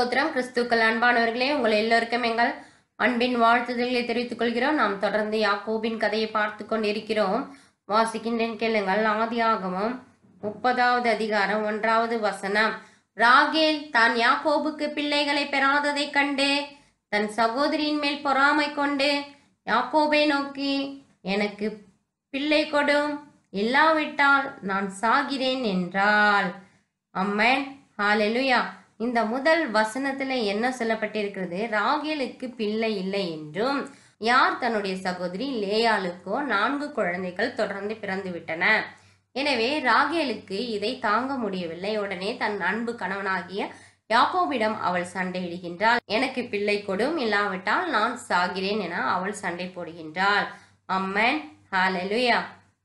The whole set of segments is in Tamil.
ஸ்தோத்திரம் கிறிஸ்துக்கள் அன்பானவர்களே உங்கள் எல்லோருக்கும் எங்கள் அன்பின் வாழ்த்துதல்களை தெரிவித்துக் கொள்கிறோம் நாம் தொடர்ந்து யாக்கோபின் கதையை பார்த்து கொண்டிருக்கிறோம் வாசிக்கின்றேன் கேளுங்கள் ஆதியாகமம் முப்பதாவது அதிகாரம் ஒன்றாவது வசனம் ராகேல் தான் யாக்கோபுக்கு பிள்ளைகளை பெறாததைக் கண்டு தன் சகோதரியின் மேல் பொறாமை கொண்டு யாக்கோபை நோக்கி எனக்கு பிள்ளை கொடும் இல்லாவிட்டால் நான் சாகிறேன் என்றாள் அம்மன் ஹalleluya இந்த முதல் வசனத்துல என்ன சொல்லப்பட்டிருக்கிறது ராகேலுக்கு பிள்ளை இல்லை என்றும் யார் தன்னுடைய சகோதரி லேயாளுக்கோ நான்கு குழந்தைகள் தொடர்ந்து பிறந்து விட்டன எனவே ராகேலுக்கு இதை தாங்க முடியவில்லை உடனே தன் அன்பு கணவனாகிய யாக்கோபிடம் அவள் சண்டையிடுகின்றாள் எனக்கு பிள்ளை கொடும் இல்லாவிட்டால் நான் சாகிறேன் என அவள் சண்டை போடுகின்றாள் அம்மன் ஹalleluya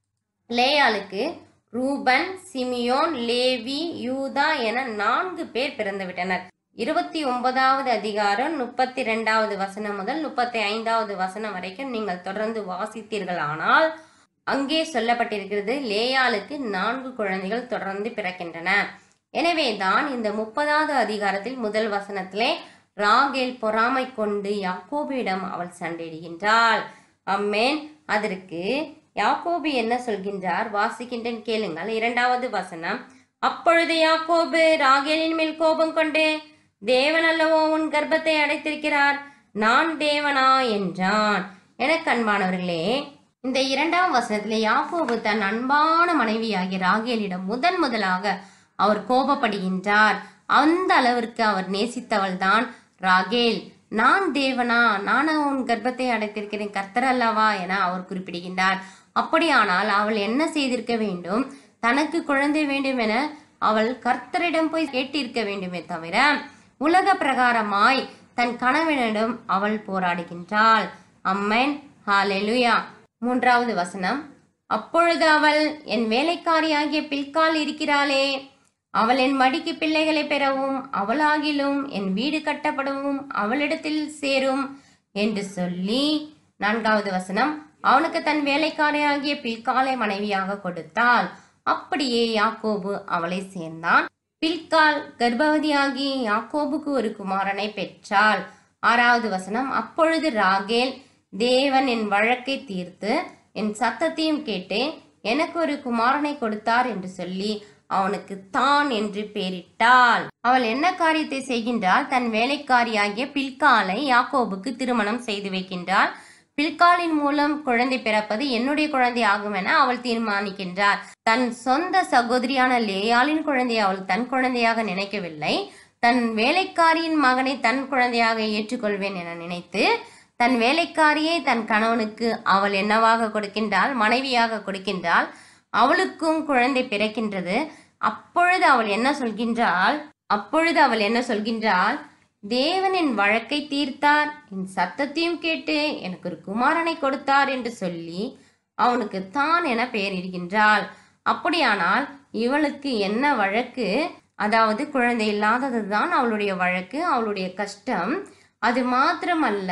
லேயாளுக்கு ரூபன் சிமியோன் லேவி யூதா என நான்கு பேர் பிறந்துவிட்டனர் இருபத்தி ஒன்பதாவது அதிகாரம் முப்பத்தி ரெண்டாவது வசனம் முதல் முப்பத்தி ஐந்தாவது வசனம் வரைக்கும் நீங்கள் தொடர்ந்து வாசித்தீர்களானால் அங்கே சொல்லப்பட்டிருக்கிறது லேயாளுக்கு நான்கு குழந்தைகள் தொடர்ந்து பிறக்கின்றன எனவே தான் இந்த முப்பதாவது அதிகாரத்தில் முதல் வசனத்திலே ராகேல் பொறாமை கொண்டு யாக்கோபியிடம் அவள் சண்டையிடுகின்றாள் அம்மேன் அதற்கு யாக்கோபு என்ன சொல்கின்றார் வாசிக்கின்றேன் கேளுங்கள் இரண்டாவது வசனம் அப்பொழுது யாக்கோபு ராகேலின் மேல் கோபம் கொண்டு தேவன் அல்லவோ உன் கர்ப்பத்தை அடைத்திருக்கிறார் நான் தேவனா என்றான் எனக்கு அன்பானவர்களே இந்த இரண்டாம் வசனத்திலே யாக்கோபு தன் அன்பான மனைவியாகிய ராகேலிடம் முதன் முதலாக அவர் கோபப்படுகின்றார் அந்த அளவிற்கு அவர் நேசித்தவள் தான் ராகேல் நான் தேவனா நான் உன் கர்ப்பத்தை அடைத்திருக்கிறேன் கர்த்தர் அல்லவா என அவர் குறிப்பிடுகின்றார் அப்படியானால் அவள் என்ன செய்திருக்க வேண்டும் தனக்கு குழந்தை வேண்டும் என அவள் கர்த்தரிடம் போய் கேட்டிருக்க வேண்டுமே தவிர உலக பிரகாரமாய் தன் கணவனிடம் அவள் போராடுகின்றாள் அம்மன் ஹalleluya மூன்றாவது வசனம் அப்பொழுது அவள் என் வேலைக்காரியாகிய பில்கால் இருக்கிறாளே அவள் என் மடிக்கு பிள்ளைகளை பெறவும் அவளாகிலும் என் வீடு கட்டப்படவும் அவளிடத்தில் சேரும் என்று சொல்லி நான்காவது வசனம் அவனுக்கு தன் வேலைக்காரியாகிய பில்காலை மனைவியாக கொடுத்தாள் அப்படியே யாக்கோபு அவளை சேர்ந்தான் பில்கால் கர்ப்பவதியாகி யாக்கோபுக்கு ஒரு குமாரனை பெற்றாள் ஆறாவது வசனம் அப்பொழுது ராகேல் தேவன் என் வழக்கை தீர்த்து என் சத்தத்தையும் கேட்டு எனக்கு ஒரு குமாரனை கொடுத்தார் என்று சொல்லி அவனுக்கு தான் என்று பெயரிட்டாள் அவள் என்ன காரியத்தை செய்கின்றாள் தன் வேலைக்காரியாகிய பில்காலை யாக்கோபுக்கு திருமணம் செய்து வைக்கின்றாள் பில்காலின் மூலம் குழந்தை பிறப்பது என்னுடைய குழந்தை ஆகும் என அவள் தீர்மானிக்கின்றார் தன் சொந்த சகோதரியான லேயாளின் குழந்தையை அவள் தன் குழந்தையாக நினைக்கவில்லை தன் வேலைக்காரியின் மகனை தன் குழந்தையாக ஏற்றுக்கொள்வேன் என நினைத்து தன் வேலைக்காரியை தன் கணவனுக்கு அவள் என்னவாக கொடுக்கின்றாள் மனைவியாக கொடுக்கின்றாள் அவளுக்கும் குழந்தை பிறக்கின்றது அப்பொழுது அவள் என்ன சொல்கின்றாள் அப்பொழுது அவள் என்ன சொல்கின்றாள் தேவனின் வழக்கை தீர்த்தார் என் சத்தத்தையும் கேட்டு எனக்கு ஒரு குமாரனை கொடுத்தார் என்று சொல்லி அவனுக்கு தான் என பெயரிடுகின்றாள் அப்படியானால் இவளுக்கு என்ன வழக்கு அதாவது குழந்தை இல்லாததுதான் அவளுடைய வழக்கு அவளுடைய கஷ்டம் அது மாத்திரமல்ல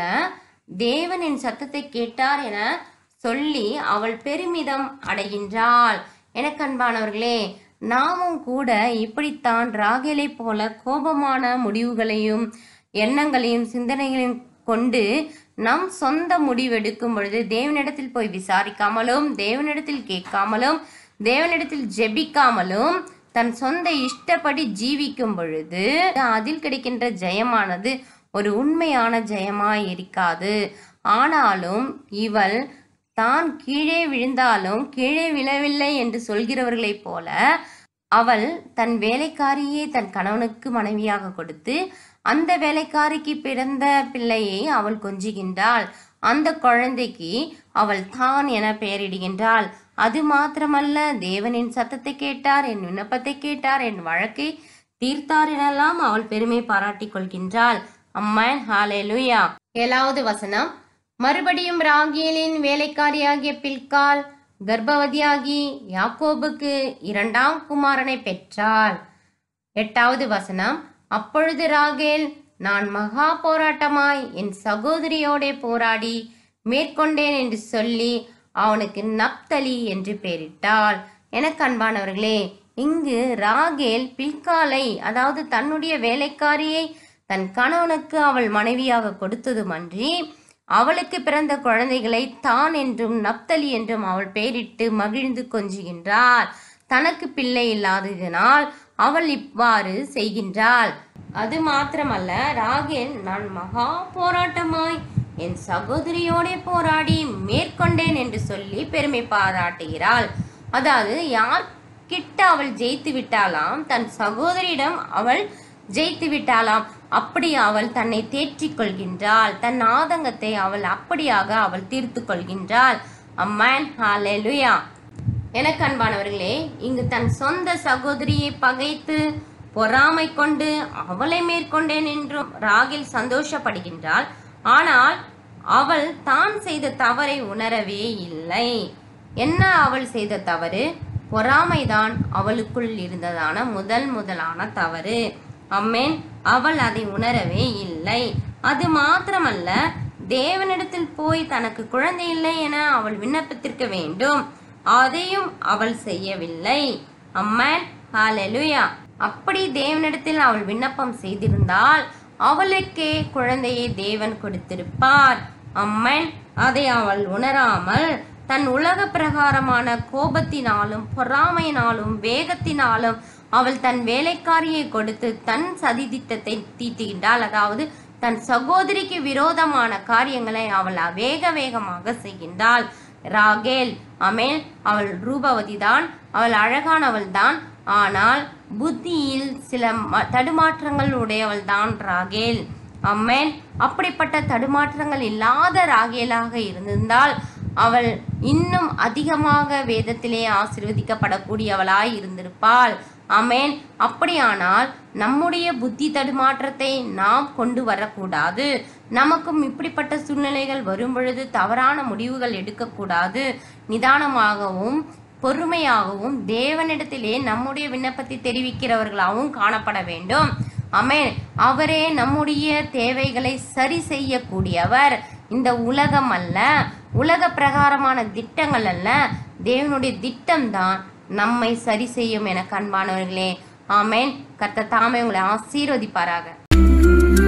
தேவனின் சத்தத்தை கேட்டார் என சொல்லி அவள் பெருமிதம் அடைகின்றாள் எனக்கு அன்பானவர்களே நாமும் கூட இப்படித்தான் ராகேலை போல கோபமான முடிவுகளையும் எண்ணங்களையும் சிந்தனைகளையும் கொண்டு நம் சொந்த முடிவெடுக்கும் பொழுது தேவனிடத்தில் போய் விசாரிக்காமலும் தேவனிடத்தில் கேட்காமலும் தேவனிடத்தில் ஜெபிக்காமலும் தன் சொந்த இஷ்டப்படி ஜீவிக்கும் பொழுது அதில் கிடைக்கின்ற ஜெயமானது ஒரு உண்மையான ஜெயமாய் இருக்காது ஆனாலும் இவள் தான் கீழே விழுந்தாலும் கீழே விழவில்லை என்று சொல்கிறவர்களைப் போல அவள் தன் வேலைக்காரியை தன் கணவனுக்கு மனைவியாக கொடுத்து அந்த வேலைக்காரிக்கு பிறந்த பிள்ளையை அவள் கொஞ்சுகின்றாள் அந்த குழந்தைக்கு அவள் தான் என பெயரிடுகின்றாள் அது மாத்திரமல்ல தேவனின் சத்தத்தை கேட்டார் என் விண்ணப்பத்தை கேட்டார் என் வழக்கை தீர்த்தார் எனலாம் அவள் பெருமை பாராட்டிக் கொள்கின்றாள் அம்மன் ஹாலேலுயா ஏழாவது வசனம் மறுபடியும் ராகேலின் வேலைக்காரியாகிய பில்கால் கர்ப்பவதியாகி யாக்கோபுக்கு இரண்டாம் குமாரனை பெற்றாள் எட்டாவது வசனம் அப்பொழுது ராகேல் நான் மகா போராட்டமாய் என் சகோதரியோடே போராடி மேற்கொண்டேன் என்று சொல்லி அவனுக்கு நப்தலி என்று பெயரிட்டாள் எனக்கு அன்பானவர்களே இங்கு ராகேல் பில்காலை அதாவது தன்னுடைய வேலைக்காரியை தன் கணவனுக்கு அவள் மனைவியாக கொடுத்ததுமன்றி அவளுக்கு பிறந்த குழந்தைகளை தான் என்றும் நப்தலி என்றும் அவள் பெயரிட்டு மகிழ்ந்து கொஞ்சுகின்றாள் தனக்கு பிள்ளை இல்லாததினால் அவள் இவ்வாறு செய்கின்றாள் அது மாத்திரமல்ல ராகேல் நான் மகா போராட்டமாய் என் சகோதரியோடே போராடி மேற்கொண்டேன் என்று சொல்லி பெருமை பாராட்டுகிறாள் அதாவது யார் கிட்ட அவள் ஜெயித்து விட்டாளாம் தன் சகோதரியிடம் அவள் ஜெயித்து விட்டாளாம் அப்படி அவள் தன்னை தேற்றிக் கொள்கின்றாள் தன் ஆதங்கத்தை அவள் அப்படியாக அவள் தீர்த்து கொள்கின்றாள் அம்மான் ஹalleluya எனக்கு அன்பானவர்களே இங்கு தன் சொந்த சகோதரியை பகைத்து பொறாமை கொண்டு அவளை மேற்கொண்டேன் என்றும் ராகில் சந்தோஷப்படுகின்றாள் ஆனால் அவள் தான் செய்த தவறை உணரவே இல்லை என்ன அவள் செய்த தவறு பொறாமைதான் அவளுக்குள் இருந்ததான முதல் முதலான தவறு அம்மேன் அவள் அதை உணரவே இல்லை அது மாத்திரமல்ல தேவனிடத்தில் போய் தனக்கு குழந்தை இல்லை என அவள் விண்ணப்பித்திருக்க வேண்டும் அதையும் அவள் செய்யவில்லை அம்மன் ஹalleluya அப்படி தேவனிடத்தில் அவள் விண்ணப்பம் செய்திருந்தால் அவளுக்கே குழந்தையை தேவன் கொடுத்திருப்பார் அம்மன் அதை அவள் உணராமல் தன் உலக பிரகாரமான கோபத்தினாலும் பொறாமையினாலும் வேகத்தினாலும் அவள் தன் வேலைக்காரியை கொடுத்து தன் சதி திட்டத்தை தீட்டுகின்றாள் அதாவது தன் சகோதரிக்கு விரோதமான காரியங்களை அவள் வேக வேகமாக செய்கின்றாள் ராகேல் அமேல் அவள் ரூபவதிதான் அவள் அழகானவள் தான் ஆனால் புத்தியில் சில ம- தடுமாற்றங்கள் உடையவள் தான் ராகேல் அம்மேன் அப்படிப்பட்ட தடுமாற்றங்கள் இல்லாத ராகேலாக இருந்திருந்தால் அவள் இன்னும் அதிகமாக வேதத்திலே ஆசீர்வதிக்கப்படக்கூடியவளாய் இருந்திருப்பாள் அமேன் அப்படியானால் நம்முடைய புத்தி தடுமாற்றத்தை நாம் கொண்டு வரக்கூடாது நமக்கும் இப்படிப்பட்ட சூழ்நிலைகள் வரும் பொழுது தவறான முடிவுகள் எடுக்கக்கூடாது நிதானமாகவும் பொறுமையாகவும் தேவனிடத்திலே நம்முடைய விண்ணப்பத்தை தெரிவிக்கிறவர்களாகவும் காணப்பட வேண்டும் அமேன் அவரே நம்முடைய தேவைகளை சரி செய்யக்கூடியவர் இந்த உலகம் அல்ல உலக பிரகாரமான திட்டங்கள் அல்ல தேவனுடைய திட்டம்தான் நம்மை சரி செய்யும் என கண்பானவர்களே ஆமேன் கர்த்தர் தாமே உங்களை ஆசீர்வதிப்பாராக